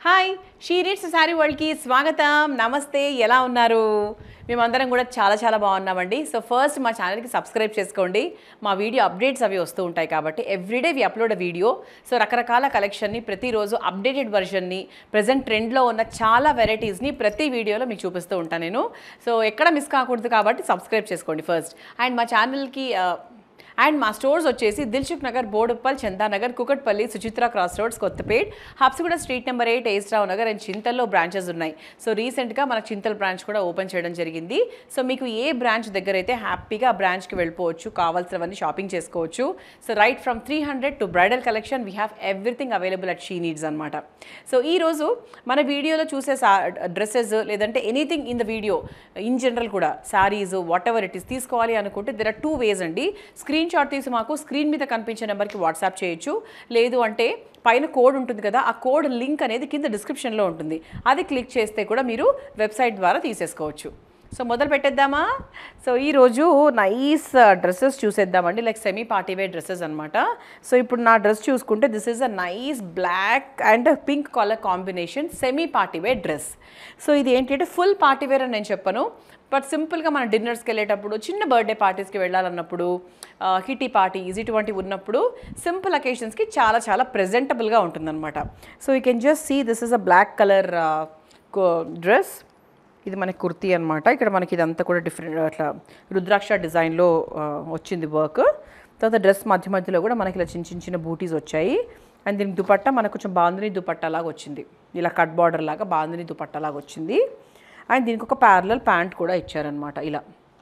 hi She Needs saree వరల్డ్కి స్వాగతం నమస్తే ఎలా ఉన్నారు మేమందరం కూడా చాలా చాలా బాగున్నామండి సో ఫస్ట్ మా ఛానల్కి సబ్స్క్రైబ్ చేసుకోండి మా వీడియో అప్డేట్స్ అవి వస్తూ ఉంటాయి కాబట్టి everyday we upload video so రకరకాల కలెక్షన్ని ప్రతిరోజు అప్డేటెడ్ వర్షన్ని ప్రజెంట్ ట్రెండ్లో ఉన్న చాలా వెరైటీస్ని ప్రతి వీడియోలో మీకు చూపిస్తూ ఉంటాను నేను సో ఎక్కడ మిస్ కాకూడదు కాబట్టి సబ్స్క్రైబ్ చేసుకోండి ఫస్ట్ అండ్ మా ఛానల్కి అండ్ మా స్టోర్స్ వచ్చేసి Dilsukh Nagar Boduppal Chandanagar Kukatpally Suchitra cross roads Kothapet Habsiguda street number eight S Rao Nagar and చింతల్లో బ్రాంచెస్ ఉన్నాయి సో రీసెంట్గా మన చింతల్ బ్రాంచ్ కూడా ఓపెన్ చేయడం జరిగింది సో మీకు ఏ బ్రాంచ్ దగ్గర అయితే హ్యాపీగా ఆ బ్రాంచ్కి వెళ్ళిపోవచ్చు కావాల్సినవన్నీ షాపింగ్ చేసుకోవచ్చు so right from three hundred to bridal collection we have everything available at She Needs అనమాట సో ఈరోజు మన వీడియోలో చూసే సా డ్రెస్సెస్ లేదంటే anything in the video in general కూడా sarees whatever it is తీసుకోవాలి అనుకుంటే దెర్ ఆర్ టూ వేస్ అండి స్క్రీన్ షాట్ తీసి మాకు స్క్రీన్ మీద కనిపించే నెంబర్కి వాట్సాప్ చేయొచ్చు లేదు అంటే పైన కోడ్ ఉంటుంది కదా ఆ కోడ్ లింక్ అనేది కింద డిస్క్రిప్షన్లో ఉంటుంది అది క్లిక్ చేస్తే కూడా మీరు వెబ్సైట్ ద్వారా తీసేసుకోవచ్చు సో మొదలు పెట్టేద్దామా సో ఈరోజు నైస్ డ్రెస్సెస్ చూసేద్దామండి like semi party wear dresses అనమాట సో ఇప్పుడు నా డ్రెస్ చూసుకుంటే this is a nice black and pink colour combination semi party wear dress so ఇది ఏంటంటే ఫుల్ పార్టీ వేర్ అని నేను చెప్పను బట్ సింపుల్గా మన డిన్నర్స్కి వెళ్ళేటప్పుడు చిన్న బర్త్డే పార్టీస్కి వెళ్ళాలన్నప్పుడు కిటీ పార్టీస్ ఇటువంటి ఉన్నప్పుడు సింపుల్ అకేషన్స్కి చాలా చాలా ప్రెజెంటబుల్గా ఉంటుందన్నమాట so you can just see this is a black colour dress ఇది మనకి కుర్తీ అనమాట ఇక్కడ మనకి ఇదంతా కూడా డిఫరెంట్ అట్లా రుద్రాక్ష డిజైన్లో ఆ, వచ్చింది వర్క్ తర్వాత డ్రెస్ మధ్య మధ్యలో కూడా మనకి ఇలా చిన్న చిన్న చిన్న బూటీస్ వచ్చాయి అండ్ దీనికి దుపట్టా మనకు కొంచెం బాందిని దుపట్టా లాగా వచ్చింది ఇలా కట్ బార్డర్ లాగా బాందిని దుపట్టా లాగా వచ్చింది అండ్ దీనికి ఒక ప్యారలల్ ప్యాంట్ కూడా ఇచ్చారనమాట ఇలా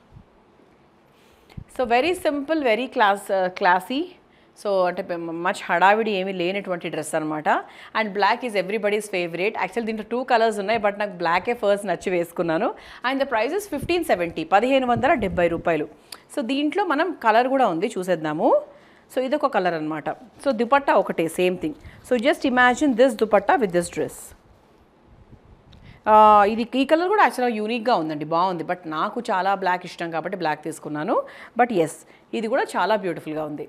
so very simple very class classy so అంటే మచ్ హడావిడి ఏమీ లేనటువంటి డ్రెస్ అనమాట and black is everybody's favourite actual దీంట్లో టూ కలర్స్ ఉన్నాయి బట్ నాకు బ్లాకే ఫస్ట్ నచ్చి వేసుకున్నాను and the prices fifteen seventy పదిహేను వందల డెబ్బై రూపాయలు సో దీంట్లో మనం కలర్ కూడా ఉంది చూసేద్దాము సో ఇదొక కలర్ అనమాట సో దుపట్టా ఒకటే same thing so just imagine this dupatta with this dress ఆ, ఇది ఈ కలర్ కూడా యాక్చువల్గా యూనిక్గా ఉందండి బాగుంది బట్ నాకు చాలా బ్లాక్ ఇష్టం కాబట్టి బ్లాక్ తీసుకున్నాను బట్ ఎస్ ఇది కూడా చాలా బ్యూటిఫుల్గా ఉంది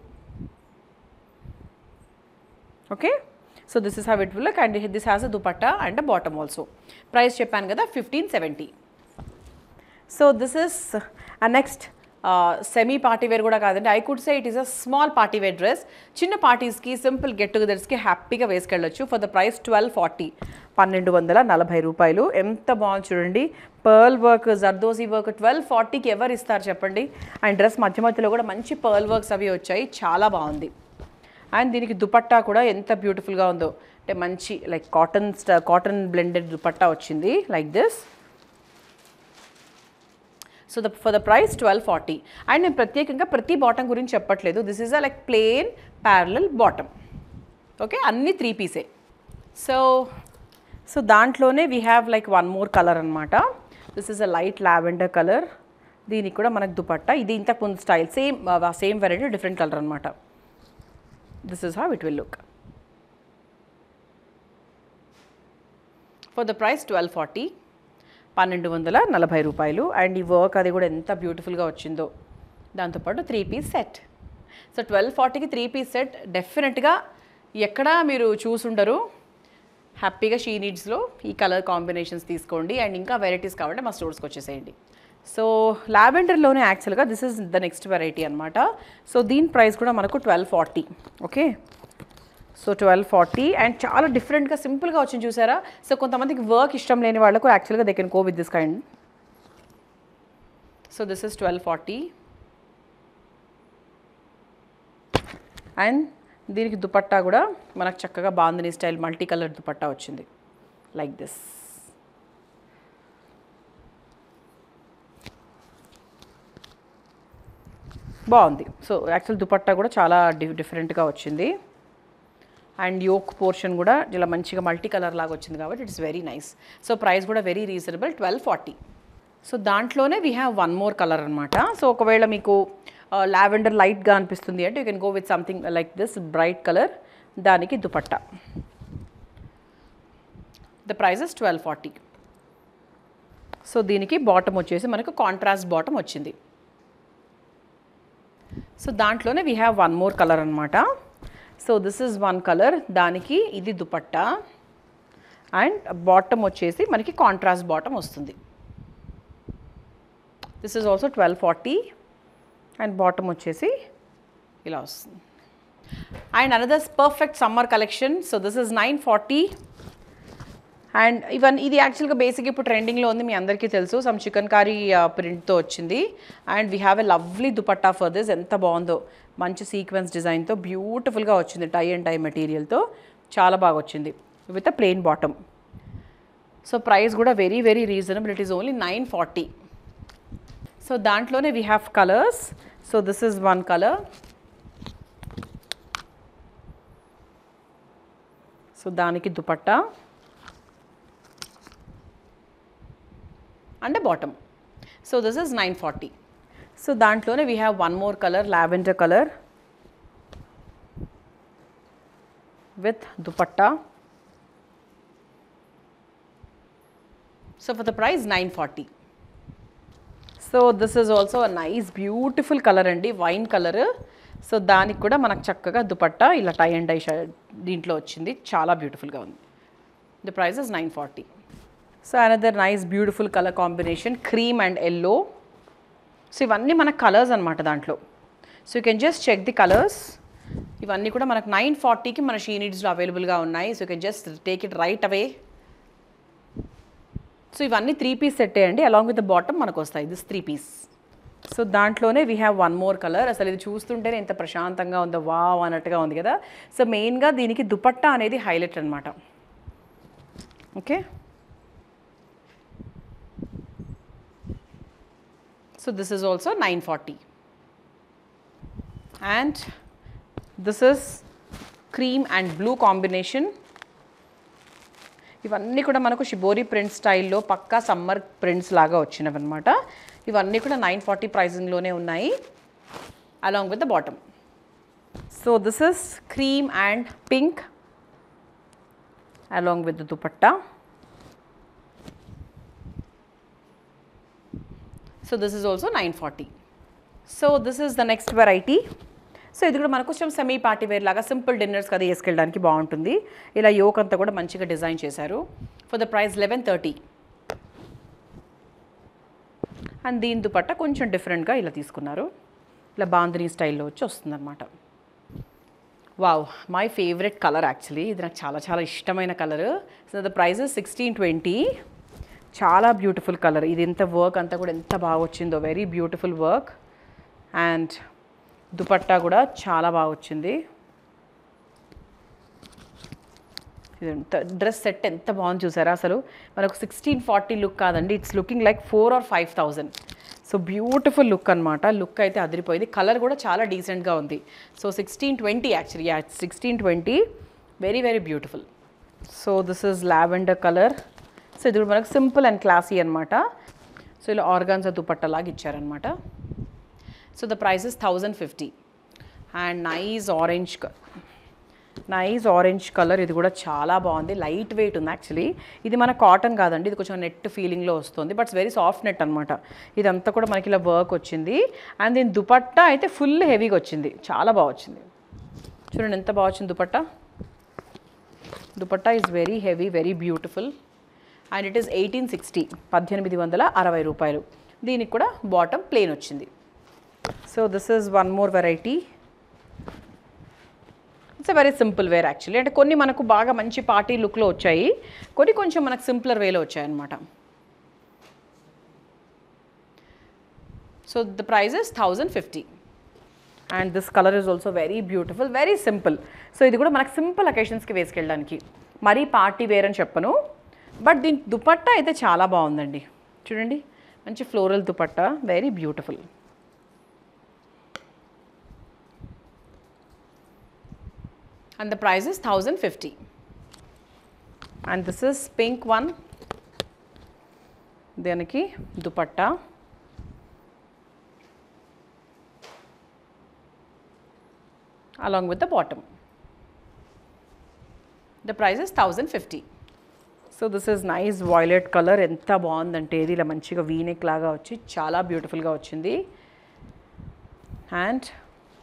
okay so this is have it will and this has a dupatta and a bottom also price చెప్పాను కదా fifteen seventy so this is a next semi party wear కూడా కాదండి I could say it is a small party wear dress చిన్న పార్టీస్కి simple get టుగెదర్స్కి హ్యాపీగా వేసుకెళ్ళొచ్చు for the price twelve forty పన్నెండు వందల నలభై రూపాయలు ఎంత బాగుంది చూడండి pearl work zardozi work twelve ఫార్టీకి ఎవరు ఇస్తారు చెప్పండి అండ్ డ్రెస్ మధ్య మధ్యలో కూడా మంచి పర్ల్ వర్క్స్ అవి వచ్చాయి చాలా బాగుంది అండ్ దీనికి దుపట్టా కూడా ఎంత బ్యూటిఫుల్గా ఉందో అంటే మంచి లైక్ కాటన్ స్ట కాటన్ బ్లెండెడ్ దుపట్టా వచ్చింది like this so the for the price twelve forty and నేను ప్రత్యేకంగా ప్రతి బాటమ్ గురించి చెప్పట్లేదు this is a like plain parallel bottom okay అన్ని త్రీ పీసే సో సో దాంట్లోనే we have like one more colour అనమాట this is a light lavender colour దీనికి కూడా మనకు దుపట్టా ఇది ఇంతకు ముందు style same same variety different colour అనమాట this is how it will look for the price twelve forty పన్నెండు వందల నలభై రూపాయలు అండ్ ఈ వర్క్ అది కూడా ఎంత బ్యూటిఫుల్గా వచ్చిందో దాంతోపాటు three piece set so twelve ఫార్టీకి త్రీ పీస్ సెట్ డెఫినెట్గా ఎక్కడా మీరు చూసుండరు హ్యాపీగా షీ నీడ్స్లో ఈ కలర్ కాంబినేషన్స్ తీసుకోండి అండ్ ఇంకా వెరైటీస్ కావాలంటే మా స్టోర్స్కి వచ్చేసేయండి సో లావెండర్లోనే యాక్చువల్గా this is the next variety అనమాట సో దీని ప్రైస్ కూడా మనకు twelve forty okay so twelve forty and చాలా డిఫరెంట్గా సింపుల్గా వచ్చింది చూసారా సో కొంతమందికి వర్క్ ఇష్టం లేని వాళ్ళకు యాక్చువల్గా they can go with this kind so this is twelve forty and దీనికి దుపట్టా కూడా మనకు చక్కగా bandhani style multi colour dupatta వచ్చింది లైక్ దిస్ బాగుంది సో యాక్చువల్ దుపట్టా కూడా చాలా డి డిఫరెంట్గా వచ్చింది అండ్ యోక్ పోర్షన్ కూడా ఇలా మంచిగా మల్టీ కలర్ లాగా వచ్చింది కాబట్టి it's very nice so price కూడా very reasonable twelve forty so దాంట్లోనే we have one more colour అనమాట సో ఒకవేళ మీకు లావెండర్ లైట్గా అనిపిస్తుంది అంటే you can go with something like this bright colour దానికి dupatta the prices twelve forty so దీనికి బాటమ్ వచ్చేసి మనకు కాంట్రాస్ట్ బాటమ్ వచ్చింది సో దాంట్లోనే we have one more colour అనమాట so this is one colour దానికి ఇది దుపట్టా అండ్ బాటమ్ వచ్చేసి మనకి కాంట్రాస్ట్ బాటమ్ వస్తుంది this is also twelve forty and bottom వచ్చేసి ఇలా వస్తుంది and another perfect summer collection so this is nine forty and even ఇది యాక్చువల్గా బేసిక్ ఇప్పుడు ట్రెండింగ్లో ఉంది మీ అందరికీ తెలుసు సమ్ చికెన్ కారీ ప్రింట్తో వచ్చింది and we have a lovely dupatta for this ఎంత బాగుందో మంచి సీక్వెన్స్ డిజైన్తో బ్యూటిఫుల్గా వచ్చింది టై అండ్ టై మెటీరియల్తో చాలా బాగా వచ్చింది with a plain bottom so price కూడా very very reasonable it is only nine forty so దాంట్లోనే we have colours so this is one colour so దానికి dupatta and bottom so this is nine forty so దాంట్లోనే we have one more colour lavender colour with dupatta so for the price nine forty so this is also a nice beautiful colour అండి wine colour so దానికి కూడా మనకు చక్కగా దుపట్టా ఇలా tie and die దీంట్లో వచ్చింది చాలా బ్యూటిఫుల్గా ఉంది the price is nine forty so another nice beautiful colour combination cream and yellow so ఇవన్నీ మన కలర్స్ అనమాట దాంట్లో so you can just check the colours ఇవన్నీ కూడా మనకు నైన్ ఫార్టీకి మన షీ నీడ్స్లో అవైలబుల్గా ఉన్నాయి so you can just take it right away so ఇవన్నీ త్రీ పీస్ సెట్టే అండి అలాంగ్ విత్ ద బాటమ్ మనకు వస్తాయి దిస్ త్రీ పీస్ సో దాంట్లోనే we have one more colour అసలు ఇది చూస్తుంటేనే ఎంత ప్రశాంతంగా ఉందో వావ్ అన్నట్టుగా ఉంది కదా సో మెయిన్గా దీనికి దుపట్టా అనేది హైలైట్ అనమాట okay so this is also nine forty and this is cream and blue combination ఇవన్నీ కూడా మనకు షిబోరి ప్రింట్ స్టైల్లో పక్కా సమ్మర్ ప్రింట్స్ లాగా వచ్చినవి అనమాట ఇవన్నీ కూడా నైన్ ఫార్టీ ప్రైజింగ్లోనే ఉన్నాయి along with the bottom so this is cream and pink along with the dupatta so this is also nine forty so this is the next variety so ఇది కూడా మనకు కొంచెం సెమీ పార్టీ వేర్ లాగా simple dinners కదా వేసుకెళ్ళడానికి బాగుంటుంది ఇలా yoke అంతా కూడా మంచిగా డిజైన్ చేశారు for the price eleven thirty and దీని దుపట్ట కొంచెం డిఫరెంట్గా ఇలా తీసుకున్నారు ఇలా బాందిని స్టైల్లో వచ్చి వస్తుందన్నమాట wow my favourite colour actually ఇది నాకు చాలా చాలా ఇష్టమైన colour so the price sixteen twenty చాలా బ్యూటిఫుల్ కలర్ ఇది ఎంత వర్క్ అంతా కూడా ఎంత బాగా వచ్చిందో very beautiful work and dupatta కూడా చాలా బాగా వచ్చింది ఇది ఎంత డ్రెస్ సెట్ ఎంత బాగుంది చూసారా అసలు మనకు సిక్స్టీన్ ఫార్టీ లుక్ కాదండి it's looking like four or five thousand so beautiful look అనమాట లుక్ అయితే అదిరిపోయింది కలర్ కూడా చాలా డీసెంట్గా ఉంది so sixteen twenty actually yeah sixteen twenty very very beautiful so this is lavender colour so ఇది కూడా మనకు సింపుల్ అండ్ క్లాసీ అనమాట సో ఇలా ఆర్గాన్జా దుపట్టలాగా ఇచ్చారనమాట so the price is thousand fifty and nice orange nice orange colour ఇది కూడా చాలా బాగుంది లైట్ వెయిట్ ఉంది యాక్చువల్లీ ఇది మన కాటన్ కాదండి ఇది కొంచెం నెట్ ఫీలింగ్లో వస్తుంది బట్స్ వెరీ సాఫ్ట్ నెట్ అనమాట ఇదంతా కూడా మనకి ఇలా వర్క్ వచ్చింది అండ్ దీని దుపట్టా అయితే ఫుల్ హెవీగా వచ్చింది చాలా బాగా వచ్చింది చూడండి ఎంత బాగా వచ్చింది dupatta dupatta is very heavy very beautiful and it is eighteen sixty పద్దెనిమిది వందల అరవై రూపాయలు దీనికి కూడా బాటమ్ ప్లేన్ వచ్చింది so this is one more variety it's very simple wear actually అంటే కొన్ని మనకు బాగా మంచి పార్టీ లుక్లో వచ్చాయి కొన్ని కొంచెం మనకు సింపులర్ వేలో వచ్చాయన్నమాట so the price is thousand fifty and this colour is also very beautiful very simple so ఇది కూడా మనకు సింపుల్ అకేషన్స్కి వేసుకెళ్ళడానికి మరీ పార్టీ వేర్ అని చెప్పను బట్ దీని దుపట్టా అయితే చాలా బాగుందండి చూడండి మంచి floral dupatta very beautiful and the price is 1050 and this is pink one దీనికి dupatta along with the bottom the price is 1050 so this is nice violet colour ఎంత బాగుందంటే ఇది ఇలా మంచిగా వీనెక్ లాగా వచ్చి చాలా బ్యూటిఫుల్గా వచ్చింది and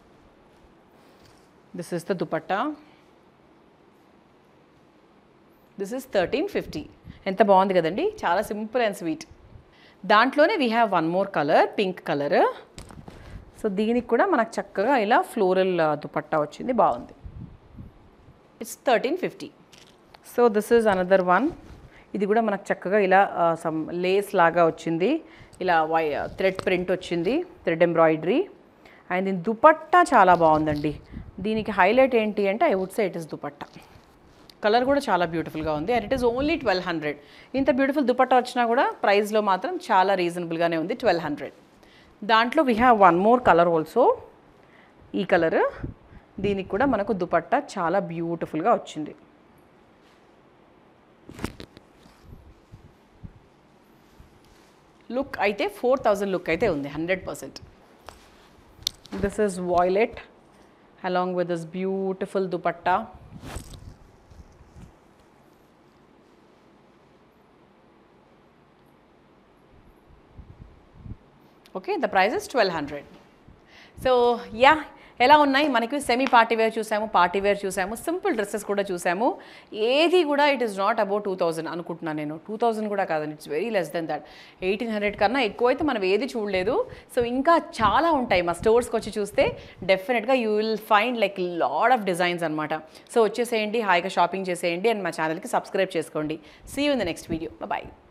this is the dupatta this is thirteen fifty ఎంత బాగుంది కదండి చాలా సింపుల్ అండ్ స్వీట్ దాంట్లోనే we have one more colour pink colour so దీనికి కూడా మనకు చక్కగా ఇలా ఫ్లోరల్ దుపట్టా వచ్చింది బాగుంది it's thirteen fifty so this is another one ఇది కూడా మనకు చక్కగా ఇలా సమ్ లేస్ లాగా వచ్చింది ఇలా వై థ్రెడ్ ప్రింట్ వచ్చింది థ్రెడ్ ఎంబ్రాయిడరీ అండ్ దీని దుపట్టా చాలా బాగుందండి దీనికి హైలైట్ ఏంటి అంటే I would say it is dupatta colour కూడా చాలా బ్యూటిఫుల్గా ఉంది and it is only twelve hundred ఇంత బ్యూటిఫుల్ దుపట్టా వచ్చినా కూడా ప్రైస్లో మాత్రం చాలా రీజనబుల్గానే ఉంది ట్వెల్వ్ హండ్రెడ్ దాంట్లో we have one more colour also ఈ కలర్ దీనికి కూడా మనకు దుపట్టా చాలా బ్యూటిఫుల్గా వచ్చింది లుక్ అయితే ఫోర్ థౌజండ్ లుక్ అయితే ఉంది hundred percent this is violet along with this beautiful dupatta okay the price is twelve hundred so yeah ఎలా ఉన్నాయి మనకి సెమీ పార్టీ వేర్ చూసాము పార్టీ వేర్ చూసాము సింపుల్ డ్రెస్సెస్ కూడా చూసాము ఏది కూడా it is not about two thousand అనుకుంటున్నాను నేను టూ థౌజండ్ కూడా కాదండి it's very less than that eighteen hundred కన్నా ఎక్కువైతే మనం ఏది చూడలేదు సో ఇంకా చాలా ఉంటాయి మా స్టోర్స్కి వచ్చి చూస్తే డెఫినెట్గా you will find like lot of designs అనమాట సో వచ్చేసేయండి హాయిగా షాపింగ్ చేసేయండి అండ్ మా ఛానల్కి సబ్స్క్రైబ్ చేసుకోండి see you in the next video bye